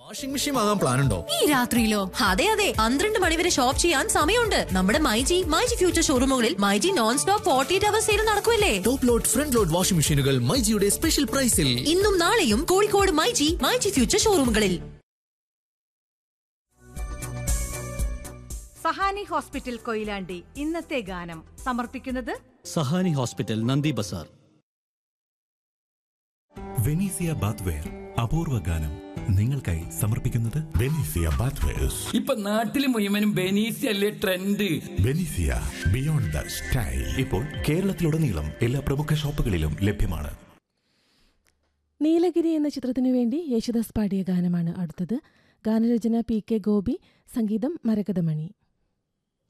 washing machine വാങ്ങാൻ plan ഉണ്ടോ ഈ രാത്രിയിലോ അതെ അതെ പന്ത്രണ്ട് മണിവരെ ഷോപ്പ് ചെയ്യാൻ സമയമുണ്ട് നമ്മുടെ മൈജി മൈജി ഫ്യൂച്ചർ ഷോറൂമുകളിൽ myG non stop forty eight hour sale നടക്കുമല്ലേ top load front load washing മെഷീനുകൾ മൈജിയുടെ സ്പെഷ്യൽ പ്രൈസിൽ ഇന്നും നാളെയും കോഴിക്കോട് മൈജി മൈജി ഫ്യൂച്ചർ ഷോറൂമുകളിൽ സഹാനി ഹോസ്പിറ്റൽ കൊയിലാണ്ടി ഇന്നത്തെ ഗാനം സമർപ്പിക്കുന്നത് സഹാനി ഹോസ്പിറ്റൽ നന്ദി ബസാർ വെനീസിയ ബാത്ത്വെയർ അപൂർവ ഗാനം നിങ്ങൾക്കായി സമർപ്പിക്കുന്നത് ബെനീസിയ ബാത്വേഴ്സ് ഇപ്പൊ നാട്ടില് മുഴുവനും ബെനീസി അല്ലേ ട്രെൻഡ് ബെനീസിയ ബിയോണ്ട് ദ സ്റ്റൈൽ ഇപ്പോൾ കേരളത്തിലുടനീളം എല്ലാ പ്രമുഖ ഷോപ്പുകളിലും ലഭ്യമാണ് നീലഗിരി എന്ന ചിത്രത്തിനു വേണ്ടി യേശുദാസ് പാടിയ ഗാനമാണ് അടുത്തത് ഗാനരചന പി കെ ഗോപി സംഗീതം മരകതമണി